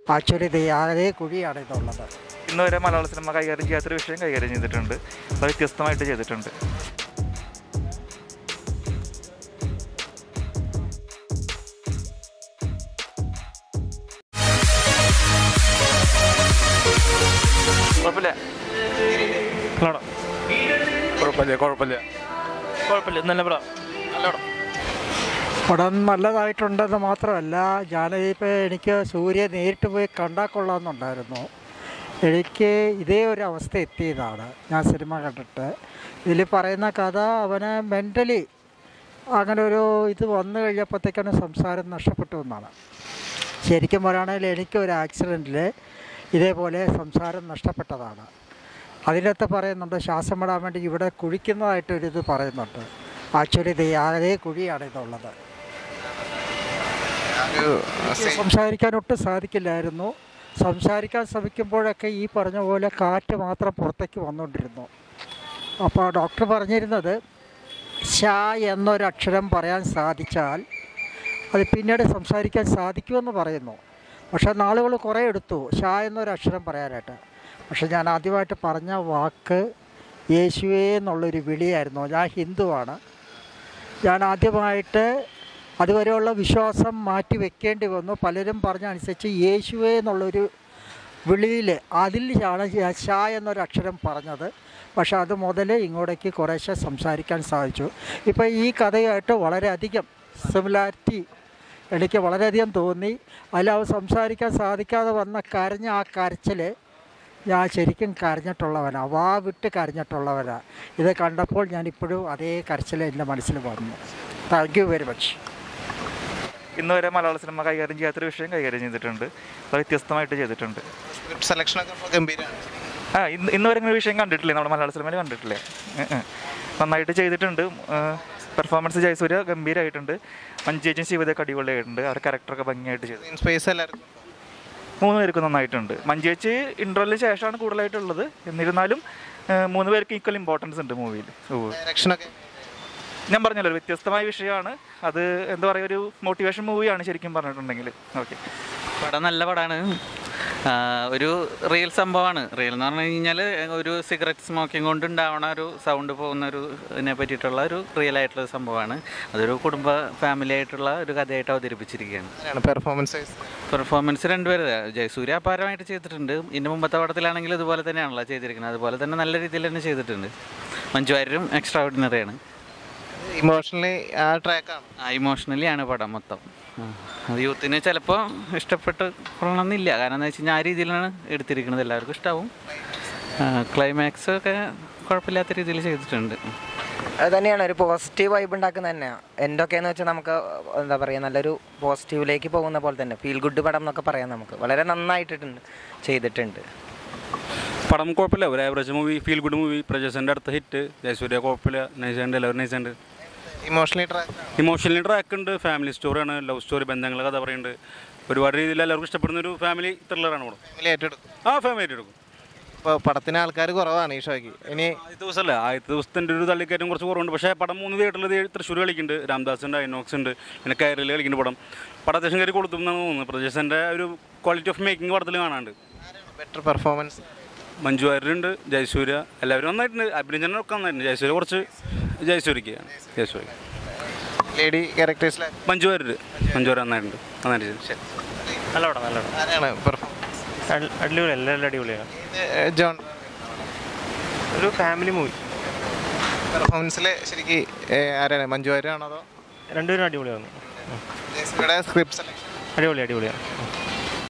Actually ഇത് അതേ കുഴിയാണ് ഇതുള്ളത് ഇന്ന് വരെ മലയാള സിനിമ കൈകാര്യം ചെയ്യാത്തൊരു വിഷയം കൈകാര്യം ചെയ്തിട്ടുണ്ട് അത് വ്യത്യസ്തമായിട്ട് ചെയ്തിട്ടുണ്ട് കുഴപ്പമില്ല നല്ലോണം കുഴപ്പമില്ല കുഴപ്പമില്ല കുഴപ്പമില്ല നല്ല പടം നല്ലോണം പടം നല്ലതായിട്ടുണ്ടെന്ന് മാത്രമല്ല ഞാനിപ്പോൾ എനിക്ക് സൂര്യ നേരിട്ട് പോയി കണ്ടാൽ കൊള്ളാമെന്നുണ്ടായിരുന്നു എനിക്ക് ഇതേ ഒരു അവസ്ഥ എത്തിയതാണ് ഞാൻ സിനിമ കണ്ടിട്ട് ഇതിൽ പറയുന്ന കഥ അവന് മെൻ്റലി അങ്ങനെ ഒരു ഇത് വന്നു കഴിഞ്ഞപ്പോഴത്തേക്കാണ് സംസാരം നഷ്ടപ്പെട്ടു എന്നാണ് ശരിക്കും പറയുകയാണെങ്കിൽ എനിക്ക് ഒരു ആക്സിഡൻറ്റിൽ ഇതേപോലെ സംസാരം നഷ്ടപ്പെട്ടതാണ് അതിനകത്ത് പറയുന്നുണ്ട് ശ്വാസം വിടാൻ വേണ്ടി ഇവിടെ കുഴിക്കുന്നതായിട്ടൊരിത് പറയുന്നുണ്ട് ആക്ച്വലി ഇത് അതേ കുഴിയാണ് ഇതുള്ളത് ഒരു സംസാരിക്കാൻ ഒട്ടും സാധിക്കില്ലായിരുന്നു സംസാരിക്കാൻ ശ്രമിക്കുമ്പോഴൊക്കെ ഈ പറഞ്ഞ പോലെ കാറ്റ് മാത്രം പുറത്തേക്ക് വന്നുകൊണ്ടിരുന്നു അപ്പോൾ ഡോക്ടർ പറഞ്ഞിരുന്നത് ഷ എന്നൊരു അക്ഷരം പറയാൻ സാധിച്ചാൽ അത് പിന്നീട് സംസാരിക്കാൻ സാധിക്കുമെന്ന് പറയുന്നു പക്ഷേ നാളുകൾ കുറേ എടുത്തു ഷ എന്നൊരു അക്ഷരം പറയാനായിട്ട് പക്ഷെ ഞാൻ ആദ്യമായിട്ട് പറഞ്ഞ വാക്ക് യേശുവേ എന്നുള്ളൊരു വിളിയായിരുന്നു ഞാൻ ഹിന്ദുവാണ് ഞാൻ ആദ്യമായിട്ട് അതുവരെയുള്ള വിശ്വാസം മാറ്റി വെക്കേണ്ടി വന്നു പലരും പറഞ്ഞ അനുസരിച്ച് യേശുവേ എന്നുള്ളൊരു വിളിയിൽ അതിലാണ് ഞാൻ ഷ എന്നൊരു അക്ഷരം പറഞ്ഞത് പക്ഷെ അത് മുതൽ ഇങ്ങോട്ടേക്ക് കുറേശ്ശെ സംസാരിക്കാൻ സാധിച്ചു ഇപ്പോൾ ഈ കഥയായിട്ട് വളരെയധികം സിമിലാരിറ്റി എനിക്ക് വളരെയധികം തോന്നി അതിൽ അവ സംസാരിക്കാൻ സാധിക്കാതെ വന്ന കരഞ്ഞ ആ കരച്ചിൽ ഞാൻ ശരിക്കും കരഞ്ഞിട്ടുള്ളവനാണ് വാ വിട്ട് കരഞ്ഞിട്ടുള്ളവനാണ് ഇത് കണ്ടപ്പോൾ ഞാൻ ഇപ്പോഴും അതേ കരച്ചിൽ എൻ്റെ മനസ്സിൽ വന്നു താങ്ക് യു വെരി മച്ച് ഇന്ന് വരെ മലയാള സിനിമ കൈകാര്യം ചെയ്യാത്തൊരു വിഷയം കൈകാര്യം ചെയ്തിട്ടുണ്ട് അത് വ്യത്യസ്തമായിട്ട് ചെയ്തിട്ടുണ്ട് സ്ക്രിപ്റ്റ് സെലക്ഷനൊക്കെ ഇപ്പോൾ ഗംഭീരമാണ് ആ ഇന്ന് ഇന്ന് വരെ ഇങ്ങനെ വിഷയം കണ്ടിട്ടില്ലേ നമ്മുടെ മലയാള സിനിമയിൽ കണ്ടിട്ടില്ലേ ഏ, ഏ. നന്നായിട്ട് ചെയ്തിട്ടുണ്ട് പെർഫോമൻസ് ജയസൂര്യ ഗംഭീരമായിട്ടുണ്ട് മഞ്ചേച്ചും ശിവതൊക്കെ അടിപൊളിയായിട്ടുണ്ട് അവരുടെ ക്യാരക്ടറൊക്കെ ഭംഗിയായിട്ട് ചെയ്തു സ്പേസ് എല്ലാവർക്കും മൂന്ന് പേർക്ക് നന്നായിട്ടുണ്ട് മഞ്ചേച്ചി ഇൻ്റർവെല്ലിന് ശേഷമാണ് കൂടുതലായിട്ടുള്ളത് എന്നിരുന്നാലും ഏ, മൂന്ന് പേർക്ക് ഈക്വൽ ഇമ്പോർട്ടൻസ് ഉണ്ട് മൂവിയിൽ ഓ ഡയറക്ഷനൊക്കെ ഞാൻ പറഞ്ഞല്ലോ ഒരു വ്യത്യസ്തമായ വിഷയമാണ് അത് എന്താ പറയുക ഒരു മോട്ടിവേഷൻ മൂവിയാണ് ശരിക്കും പറഞ്ഞിട്ടുണ്ടെങ്കിൽ ഓക്കെ പടം നല്ല പടമാണ് ഒരു റിയൽ സംഭവമാണ് റിയൽ എന്ന് പറഞ്ഞു കഴിഞ്ഞാൽ ഒരു സിഗരറ്റ് സ്മോക്കിംഗ് കൊണ്ട് ഉണ്ടാവണ ഒരു സൗണ്ട് പോകുന്ന ഒരു ഇതിനെ പറ്റിയിട്ടുള്ള ഒരു റിയൽ ആയിട്ടുള്ള ഒരു സംഭവമാണ് അതൊരു കുടുംബ ഫാമിലി ആയിട്ടുള്ള ഒരു കഥയായിട്ട് അവതരിപ്പിച്ചിരിക്കുകയാണ് അങ്ങനെയാണ് പെർഫോമൻസ് പെർഫോമൻസ് രണ്ടുപേര് ജയസൂര്യ അപാരമായിട്ട് ചെയ്തിട്ടുണ്ട് ഇതിൻ്റെ മുമ്പത്തെ പടത്തിലാണെങ്കിൽ ഇതുപോലെ തന്നെയാണല്ലോ ചെയ്തിരിക്കുന്നത് അതുപോലെ തന്നെ നല്ല രീതിയിൽ തന്നെ ചെയ്തിട്ടുണ്ട് മഞ്ജു വാര്യരും എക്സ്ട്രാ ഓർഡിനറിയാണ് ഇമോഷണലി ആ ട്രാക്കാണ് ആ ഇമോഷണലി ആണ് പടം മൊത്തം ആ. അത് യൂത്തിന് ചിലപ്പോൾ ഇഷ്ടപ്പെട്ട് കൊള്ളണമെന്നില്ല കാരണം എന്താ വെച്ച് കഴിഞ്ഞാൽ ആ രീതിയിലാണ് എടുത്തിരിക്കുന്നത് എല്ലാവർക്കും ഇഷ്ടാവും ക്ലൈമാക്സ് ഒക്കെ കുഴപ്പമില്ലാത്ത രീതിയിൽ ചെയ്തിട്ടുണ്ട് അത് തന്നെയാണ് ഒരു പോസിറ്റീവ് വൈബ് ഉണ്ടാക്കുന്നത് തന്നെയാണ് എൻ്റെ ഒക്കെ എന്ന് വെച്ചാൽ നമുക്ക് എന്താ പറയുക നല്ലൊരു പോസിറ്റീവിലേക്ക് പോകുന്ന പോലെ തന്നെ ഫീൽ ഗുഡ് പടം എന്നൊക്കെ പറയാം നമുക്ക് വളരെ നന്നായിട്ടിട്ടുണ്ട് ചെയ്തിട്ടുണ്ട് പടം കുഴപ്പമില്ല ഒരു average movie feel good movie പ്രജസൻ്റെ അടുത്ത ഹിറ്റ് ജയസൂര്യ കുഴപ്പമില്ല നൈസുണ്ട് എല്ലാവരും നൈസുണ്ട് ഇമോഷണലി ട്രാക്ക് ഇമോഷണലി ട്രാക്ക് ഉണ്ട് ഫാമിലി സ്റ്റോറിയാണ് ലവ് സ്റ്റോറി ബന്ധങ്ങൾ കഥ പറയുന്നുണ്ട് ഒരുപാട് രീതിയിൽ എല്ലാവർക്കും ഇഷ്ടപ്പെടുന്ന ഒരു ഫാമിലി ത്രില്ലറാണ് പടം ഫാമിലി ഏറ്റെടുക്കും ആ ഫാമിലി എടുക്കും ഇപ്പോൾ പടത്തിന് ആൾക്കാർ കുറവാണ് ഈ ഷോയ്ക്ക് ഇനി ആദ്യത്തെ ദിവസമല്ല ആദ്യത്തെ ദിവസത്തിൻ്റെ ഒരു തള്ളിക്കയറ്റം കുറച്ച് കുറവുണ്ട് പക്ഷേ പടം മൂന്ന് തിയേറ്ററിൽ തൃശ്ശൂർ കളിക്കുന്നുണ്ട് രാംദാസ് ഉണ്ട് ഐനോക്സ് ഉണ്ട് പിന്നെ കയറിൽ കളിക്കുന്നുണ്ട് പടം പടം അത്യാവശ്യം കയറി കൊടുത്തു എന്നാണ് തോന്നുന്നത് പ്രജസൻ്റെ ഒരു ക്വാളിറ്റി ഓഫ് മേക്കിംഗ് പടത്തിൽ കാണാണ്ട് ബെറ്റർ പെർഫോമൻസ് മഞ്ജു വാര്യരുണ്ട് ജയസൂര്യ എല്ലാവരും നന്നായിട്ടുണ്ട് അഭിനന്ദനൊക്കെ നന്നായിട്ടുണ്ട് ജയസൂര്യ കുറച്ച് ജയസൂര്യക്ക് ജയസൂര്യ ലേഡി ക്യാരക്ടേഴ്സിലെ മഞ്ജു വാര്യർ മഞ്ജു വാര്യർ നന്നായിട്ടുണ്ട് നന്നായിട്ട് ചെയ്തു ശരി നല്ല പടം നല്ല പടം ആരാണ് പെർഫോം അടി- അടിപൊളി എല്ലാം അടിപൊളിയാണ് ജോൺ ഒരു ഫാമിലി മൂവി പെർഫോമൻസിൽ ശരിക്ക് ആരാണ് മഞ്ജു വാര്യരാണോ അതോ രണ്ടുപേരും അടിപൊളിയാണ് ജയസൂര്യയുടെ സ്ക്രിപ്റ്റ് സെലക്ഷൻ അടിപൊളി അടിപൊളിയാണ്